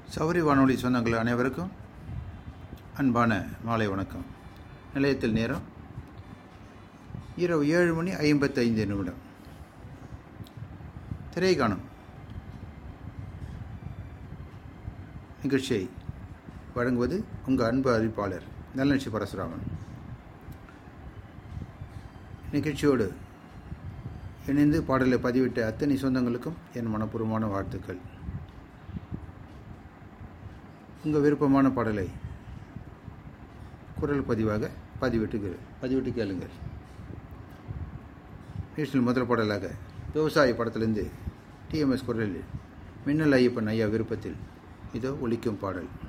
சௌரி வானொலி சொந்தங்கள் அனைவருக்கும் அன்பான மாலை வணக்கம் நிலையத்தில் நேரம் இரவு ஏழு மணி ஐம்பத்தைந்து நிமிடம் திரை காணும் நிகழ்ச்சியை வழங்குவது உங்கள் அன்பு அறிவிப்பாளர் நல்லநிச்சி பரசுராமன் நிகழ்ச்சியோடு இணைந்து பாடலை பதிவிட்ட அத்தனை சொந்தங்களுக்கும் என் மனப்பூர்வமான வாழ்த்துக்கள் உங்கள் விருப்பமான பாடலை குரல் பதிவாக பதிவிட்டு பதிவிட்டு கேளுங்கள் நிகழ்ச்சியில் முதல் பாடலாக விவசாய படத்திலிருந்து டிஎம்எஸ் குரலில் மின்னல் ஐயப்பன் ஐயா விருப்பத்தில் இதோ ஒலிக்கும் பாடல்